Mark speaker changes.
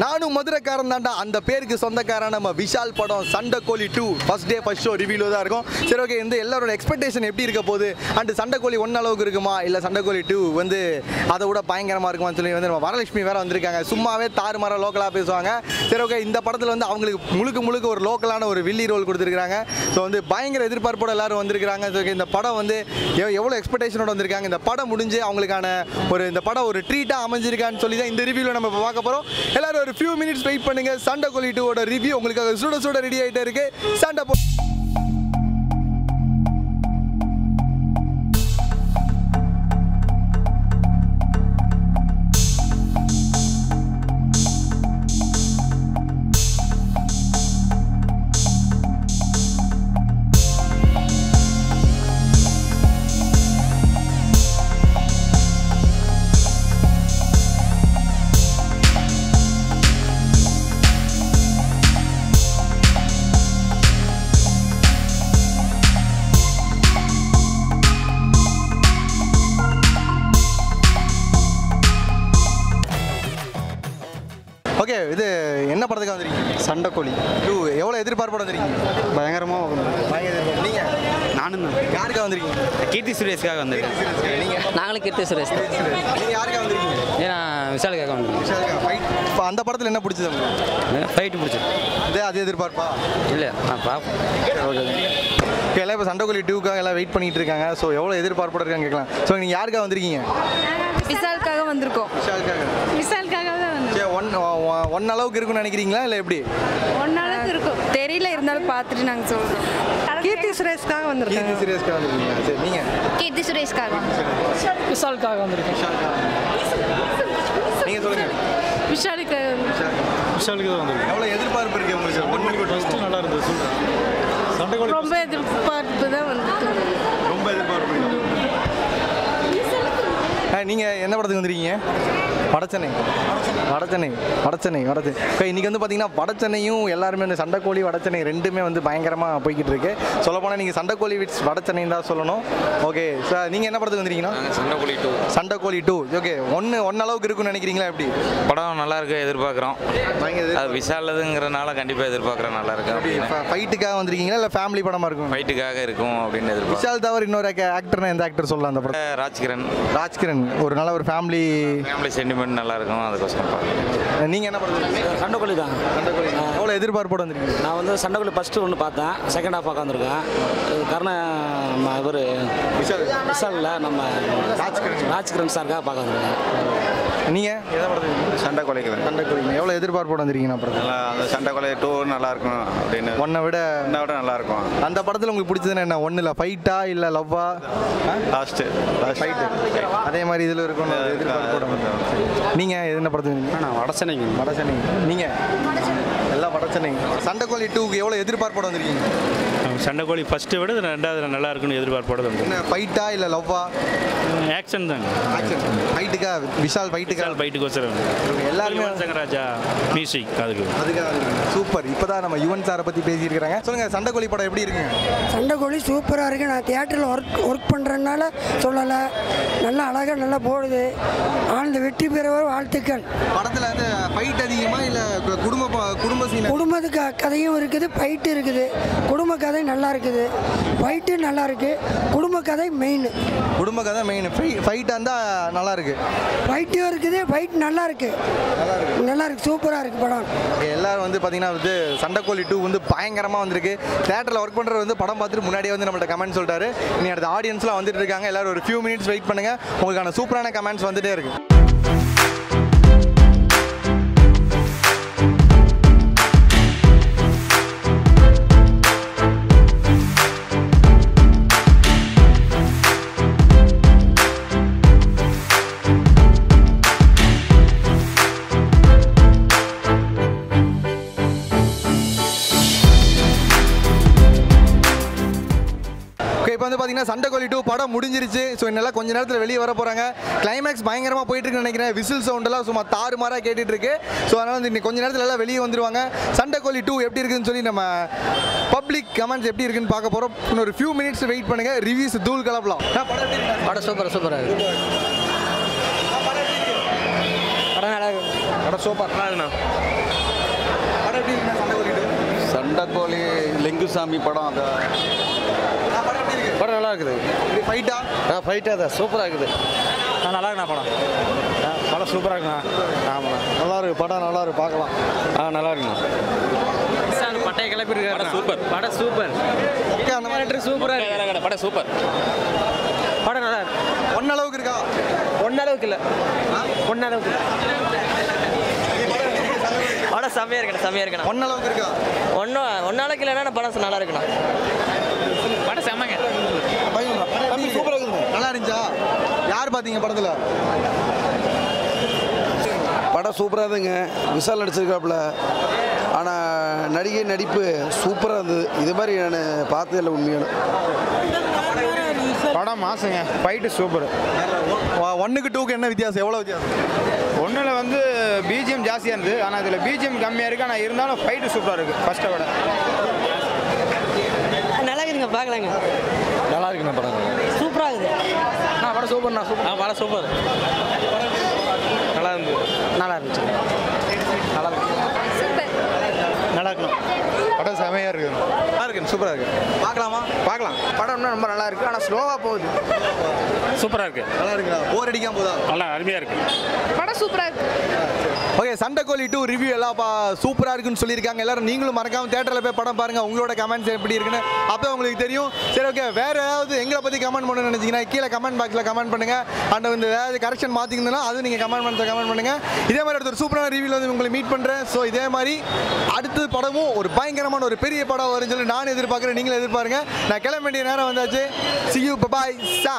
Speaker 1: நானும் மதுரைக்காரன் தாண்டா அந்த பேருக்கு சொந்தக்காரன் நம்ம விஷால் படம் Sandakozhi two first day first show ரிவ்யூல தான் இருக்கும் சரி ஓகே இந்த எல்லாரோட எக்ஸ்பெக்டேஷன் எப்படி இருக்க போகுது அண்ட் சண்டை கோழி ஒன் அளவுக்கு இருக்குமா இல்லை சண்டை கோழி டூ வந்து அதை விட பயங்கரமாக இருக்குமான்னு சொல்லி வந்து நம்ம வரலட்சுமி வேற வந்திருக்காங்க சும்மாவே தாறுமாற லோக்கலாக பேசுவாங்க சரி ஓகே இந்த படத்தில் வந்து அவங்களுக்கு முழுக்க முழுக்க ஒரு லோக்கலான ஒரு வில்லி ரோல் கொடுத்துருக்காங்க ஸோ வந்து பயங்கர எதிர்பார்ப்போட எல்லாரும் வந்திருக்காங்க ஸோ இந்த படம் வந்து எவ்- எவ்வளோ எக்ஸ்பெக்டேஷனோட வந்திருக்காங்க இந்த படம் முடிஞ்சு அவங்களுக்கான ஒரு இந்த படம் ஒரு ட்ரீட்டாக அமைஞ்சிருக்கான்னு சொல்லி தான் இந்த ரிவ்யூவில் நம்ம இப்போ பார்க்க போகிறோம் எல்லாரும் ஒரு ஃபியூ மினிட்ஸ் வெயிட் பண்ணுங்க சண்டை கோழி டூவோட ரிவ்யூ உங்களுக்காக சுட சுட ரெடி ஆகிட்டே இருக்கு சண்டை போ ஓகே இது என்ன படத்துக்கு வந்திருக்கீங்க
Speaker 2: சண்டைக்கோழி
Speaker 1: டூ எவ்வளோ எதிர்பார்ப்போட வந்திருக்கீங்க
Speaker 2: பயங்கரமாக
Speaker 1: பயங்கர எதிர்பார்ப்பு நீங்கள்
Speaker 2: நானும் தான்
Speaker 1: யாருக்காக வந்திருக்கீங்க
Speaker 2: கீர்த்தி சுரேஷ்காக வந்திருக்கேன்
Speaker 1: நீங்கள்
Speaker 3: நாங்களும் கீர்த்தி சுரேஷ் தான்
Speaker 1: நீங்கள் யாருக்காக வந்திருக்கீங்க
Speaker 3: ஏன்னா விஷாலுக்காக வந்தோம்
Speaker 1: விஷாலுக்கா ஃபைட் இப்போ அந்த படத்தில் என்ன பிடிச்சது உங்களுக்கு
Speaker 3: ஃபைட்டு பிடிச்சது
Speaker 1: இதே அது எதிர்பார்ப்பா
Speaker 3: இல்லை நான் பார்ப்போம்
Speaker 1: ஓகே எல்லாம் இப்போ சண்டைக்கோழி டூக்காக எல்லாம் வெயிட் பண்ணிட்டு இருக்காங்க ஸோ எவ்வளோ எதிர்பார்ப்போட இருக்காங்க கேட்கலாம் ஸோ நீங்கள் யாருக்காக வந்திருக்கீங்க
Speaker 4: விசாலுக்காக வந்திருக்கோம்
Speaker 1: விஷாலுக்காக
Speaker 4: விசாலுக்காக தான் வந்து
Speaker 1: சரி ஒன் ஒன் அளவுக்கு இருக்குன்னு நினைக்கிறீங்களா இல்லை எப்படி
Speaker 4: ஒன்னாளுக்கு இருக்கும் தெரியல இருந்தாலும் பார்த்துட்டு நாங்கள் சொல்கிறோம் கீர்த்தி சுரேஷ்காக வந்திருக்கோம்
Speaker 1: கீர்த்தி சீரியஸ்க்காக வந்திருக்கீங்களா சரி நீங்கள்
Speaker 4: கீர்த்தி சுரேஷ்காக
Speaker 3: விஷாலுக்காக வந்திருக்கேன்
Speaker 1: நீங்கள் சொல்லுங்கள்
Speaker 4: விஷாலுக்காக
Speaker 5: விஷாலுக்கு தான் வந்திருக்கு
Speaker 1: எவ்வளோ எதிர்பார்ப்பு இருக்கு உங்களுக்கு ஒன் மணிக்கு
Speaker 5: ஃபஸ்ட்டு நல்லா இருந்தது சொல்கிறேன் சண்டைக்கோழி
Speaker 4: ரொம்ப எதிர்பார்ப்பு தான் வந்துட்டு
Speaker 1: ரொம்ப எதிர்பார்ப்பு நீங்கள் என்ன படத்துக்கு வந்திருக்கீங்க வடச்சென்னை வடச்சென்னை வடச்சென்னை வடச்சென்னை இப்போ இன்றைக்கி வந்து பார்த்தீங்கன்னா வடச்சென்னையும் எல்லாருமே இந்த சண்டைக்கோழி வடச்சென்னை ரெண்டுமே வந்து பயங்கரமாக போய்கிட்டு இருக்கு சொல்லப்போனால் நீங்கள் சண்டைக்கோழி விட்ஸ் வடச்சென்னை தான் சொல்லணும் ஓகே சார் நீங்கள் என்ன படத்துக்கு வந்திருக்கீங்கன்னா
Speaker 6: Sandakozhi two
Speaker 1: Sandakozhi two okay ஒன்று ஒன் அளவுக்கு இருக்குன்னு நினைக்கிறீங்களா எப்படி
Speaker 6: படம் நல்லா இருக்கு எதிர்பார்க்குறோம்
Speaker 1: பயங்கர
Speaker 6: அது விஷாலதுங்கிறனால கண்டிப்பாக எதிர்பார்க்குறேன் நல்லா இருக்கு அப்படின்னு
Speaker 1: ஃபைட்டுக்காக வந்திருக்கீங்களா இல்லை ஃபேமிலி படமாக இருக்கும்
Speaker 6: ஃபைட்டுக்காக இருக்கும் அப்படின்னு எதிர்பார்க்குறேன்
Speaker 1: விஷால் தவிர இன்னொரு ஆக்டர்னா எந்த ஆக்டர் சொல்லலாம் அந்த படம்
Speaker 6: ராஜ்கிரண்
Speaker 1: ராஜ்கிரண் ஒரு நல்ல ஒரு ஃபேமிலி
Speaker 6: ஃபேமிலி சென்டிமெண்ட் நல்லா இருக்கும் அதுக்கோசரம் பார்க்குறேன்
Speaker 1: நீங்கள் என்ன படம்
Speaker 7: சண்டைக்கோழி தான்
Speaker 1: சண்டைக்கோழி எவ்வளோ எதிர்பார்ப்போட வந்திருக்கீங்க
Speaker 7: நான் வந்து சண்டைக்கோழி ஃபஸ்ட்டு ஒன்று பார்த்தேன் செகண்ட் ஹாஃப் பார்க்க வந்திருக்கேன் கர்ண நம்ம இவர்
Speaker 1: விஷால்
Speaker 7: விஷாலில் நம்ம ராஜ்கிரண் சாருக்காக பார்க்க வந்திருக்கேன்
Speaker 1: நீங்கள் எதை படத்துக்கு
Speaker 6: சண்டைக்கோழிக்கு தான்
Speaker 1: சண்டைக்கோழி எவ்வளோ எதிர்பார்ப்போட வந்திருக்கீங்க படத்தில்
Speaker 6: நல்லா அந்த சண்டைக்கோழி டூ நல்லா இருக்கும் அப்படின்னு
Speaker 1: ஒன்றை விட
Speaker 6: ஒன்றை விட நல்லா இருக்கும்
Speaker 1: அந்த படத்தில் உங்களுக்கு பிடிச்சதுன்னா என்ன ஒன்றும் இல்லை ஃபைட்டா இல்லை லவ்வா
Speaker 6: லாஸ்ட்டு
Speaker 1: ஃபைட்டு அதே மாதிரி இதில் இருக்கணும் எதிர்பார்ப்போட நீங்கள் என்ன படத்துக்கு
Speaker 2: நான் வடசென்னைக்கு
Speaker 1: வடச்சென்னை நீங்கள் எல்லாம் வடச்சென்னை சண்டைக்கோழி டூக்கு எவ்வளோ எதிர்பார்ப்போட வந்திருக்கீங்க
Speaker 5: சண்டைக்கோழி ஃபஸ்ட்டை விட இது ரெண்டாவது நல்லா இருக்குன்னு எதிர்பார்ப்போட வந்து
Speaker 1: என்ன ஃபைட்டா இல்லை லவ்வா
Speaker 5: ஆக்ஷன் தாங்க
Speaker 1: ஆக்ஷன் ஃபைட்டுக்கா விஷால் ஃபைட்டுக்கா
Speaker 5: விஷால் ஃபைட்டுக்கோசரம்
Speaker 1: எல்லாருமே
Speaker 5: யுவன் சங்கர் ராஜா மியூசிக் அதுக்கு
Speaker 1: அதுக்காக சூப்பர் இப்போதான் நம்ம யுவன் சாரை பற்றி பேசியிருக்கிறாங்க சொல்லுங்க சண்டைக்கோழி படம் எப்படி இருக்குங்க
Speaker 8: சண்டைக்கோழி சூப்பராக இருக்குது நான் தியேட்டரில் ஒர்க் ஒர்க் பண்ணுறதுனால சொல்லலை நல்லா அழகாக நல்லா போடுது ஆழ்ந்த வெற்றி பெறவர் வாழ்த்துக்கள்
Speaker 1: படத்தில் வந்து ஃபைட் அதிகமா இல்லை குடும்ப ப- குடும்ப சீன்
Speaker 8: குடும்பத்து க கதையும் இருக்குது ஃபைட்டு இருக்குது குடும்ப கதை நல்லா இருக்குது ஃபைட்டு நல்லா இருக்குது குடும்ப கதை மெயின்
Speaker 1: குடும்ப கதை மெயின் ஃபைட்டாக இருந்தால் நல்லா இருக்கு
Speaker 8: ஃபைட்டும் இருக்குது ஃபைட் நல்லா இருக்குது நல்லா இருக்கு சூப்பராக இருக்குது படம்
Speaker 1: எல்லாரும் வந்து பார்த்தீங்கன்னா வந்து சண்டைக்கோழி டூ வந்து பயங்கரமாக வந்திருக்கு தேட்டரில் ஒர்க் பண்ணுறது வந்து படம் பார்த்துட்டு முன்னாடியே வந்து நம்மள்ட்ட கமெண்ட் சொல்லிட்டாரு இனி அடுத்த ஆடியன்ஸ்லாம் வந்துட்டு இருக்காங்க எல்லாரும் ஒரு ஃபியூ மினிட்ஸ் வெயிட் பண்ணுங்க உங்களுக்கான சூப்பரான கமெண்ட்ஸ் வந்துட்டே இருக்கு ஓகே இப்போ வந்து பார்த்தீங்கன்னா சண்டைக்கோழி டூ படம் முடிஞ்சிருச்சு ஸோ என்னால் கொஞ்ச நேரத்தில் வெளியே வர போகிறாங்க கிளைமேக்ஸ் பயங்கரமாக போயிட்டு இருக்குன்னு நினைக்கிறேன் விசில் சவுண்டெல்லாம் சும்மா தாறுமாறாக கேட்டுட்டு இருக்கு ஸோ அதனால் வந்து இன்னைக்கு கொஞ்ச நேரத்தில் எல்லாம் வெளியே வந்துருவாங்க சண்டைக்கோழி டூ எப்படி இருக்குன்னு சொல்லி நம்ம பப்ளிக் கமெண்ட்ஸ் எப்படி இருக்குன்னு பார்க்க போகிறோம் இன்னொரு ஃபியூ மினிட்ஸ் வெயிட் பண்ணுங்க ரிவ்யூஸ் தூள் கலப்பலாம் நான் படம் எப்படி இருக்கு?
Speaker 3: படம் சூப்பர் சூப்பராக இருக்கு படம் நல்லா இருக்கு
Speaker 1: படம் சூப்பர்
Speaker 5: நல்லா
Speaker 1: படம் எப்படி இருக்குண்ணா சண்டைக்கோழி டூ
Speaker 6: சண்டைக்கோழி லிங்குசாமி படம் அந்த
Speaker 1: படம் எப்படி இருக்கு
Speaker 3: படம் நல்லா இருக்குது
Speaker 1: இப்படி ஃபைட்டா
Speaker 3: ஆ ஃபைட்டாக தான் சூப்பராக இருக்குது
Speaker 7: நல்லா இருக்குண்ணா படம் படம் சூப்பராக இருக்குண்ணா ஆமாண்ணா
Speaker 1: நல்லா இருக்கு படம் நல்லா இருக்கு பார்க்கலாம்
Speaker 7: ஆ நல்லா இருக்குண்ணா
Speaker 3: விஷால் பட்டையை கிளப்பி இருக்காரு சூப்பர் படம் சூப்பர்
Speaker 1: ஓகே அந்த மாதிரி
Speaker 3: சூப்பராக இருக்கு படம் சூப்பர் படம் நல்லா இருக்கு
Speaker 1: ஒன் அளவுக்கு இருக்கா
Speaker 3: ஒன்னளவுக்கு இல்லை ஒன்னளவுக்கு படம் செம்மையாக இருக்கணும் செம்மையாக இருக்கணும்
Speaker 1: ஒன் அளவுக்கு இருக்கா
Speaker 3: ஒன்றும் ஒன்னாளுக்கு இல்லைன்னா படம் நல்லா இருக்கணும் படம் செம்மங்க
Speaker 1: தம்பி சூப்பராக இருக்குது நல்லா இருந்துச்சா யார் பார்த்தீங்க படத்தில்
Speaker 9: படம் சூப்பராக இருந்துங்க விஷால் நடிச்சிருக்காப்புல ஆனால் நடிகை நடிப்பு சூப்பராக இருந்தது இது மாதிரி நான் பார்த்ததில்ல உண்மையான
Speaker 2: படம் மாசுங்க ஃபைட்டு சூப்பர்
Speaker 1: ஒன்னுக்கு டூக்கு என்ன வித்தியாசம் எவ்வளோ வித்தியாசம்
Speaker 2: ஒன்றில் வந்து பிஜிஎம் ஜாஸ்தியாக இருந்தது ஆனால் இதில் பிஜிஎம் கம்மியாக இருக்குது ஆனால் இருந்தாலும் ஃபைட்டு சூப்பராக இருக்குது ஃபஸ்ட்டை விட
Speaker 3: நல்லா இருக்குதுங்க பார்க்கலாங்க
Speaker 7: நல்லா இருக்குண்ணா படம்
Speaker 3: சூப்பராக இருக்குது
Speaker 7: நான் படம் சூப்பர்ண்ணா சூப்பர்
Speaker 3: ஆ படம் சூப்பர்
Speaker 7: நல்லா இருந்தது
Speaker 3: நல்லா இருந்துச்சு
Speaker 2: நல்லா இருக்கணும் படம் செமையாக இருக்குது
Speaker 1: நல்லா இருக்கு சூப்பராக இருக்கு பார்க்கலாமா
Speaker 2: பார்க்கலாம் படம் இன்னும் ரொம்ப நல்லா இருக்குது ஆனால் ஸ்லோவாக போகுது
Speaker 5: சூப்பராக இருக்கு
Speaker 1: நல்லா இருக்குங்களா போர் அடிக்காம போதா
Speaker 5: நல்லா அருமையாக இருக்கு
Speaker 4: படம் சூப்பராக இருக்கு
Speaker 1: ஓகே சண்டைக்கோழி டூ ரிவ்யூ எல்லாம் பா சூப்பராக இருக்குன்னு சொல்லியிருக்காங்க எல்லாரும் நீங்களும் மறக்காம தேட்டரில் போய் படம் பாருங்க உங்களோட கமெண்ட்ஸ் எப்படி இருக்குன்னு அப்போ உங்களுக்கு தெரியும் சரி ஓகே வேற ஏதாவது எங்களை பற்றி கமெண்ட் பண்ணணும்னு நினச்சிங்கன்னா கீழே கமெண்ட் பாக்ஸில் கமெண்ட் பண்ணுங்க அண்ட் வந்து ஏதாவது கரெக்ஷன் மாற்றிக்கணும்னா அது நீங்கள் கமெண்ட் பண்ண கமெண்ட் பண்ணுங்க இதே மாதிரி அடுத்த ஒரு சூப்பரான ரிவ்யூவில் வந்து உங்களை மீட் பண்ணுறேன் ஸோ இதே மாதிரி அடுத்த படமும் ஒரு பயங்கரமான ஒரு பெரிய படம் வரும்னு சொல்லி நான் எதிர்பார்க்குறேன் நீங்களும் எதிர்பாருங்க நான் கிளம்ப வேண்டிய நேரம் வந்தாச்சு சி யூ பாய் சாம்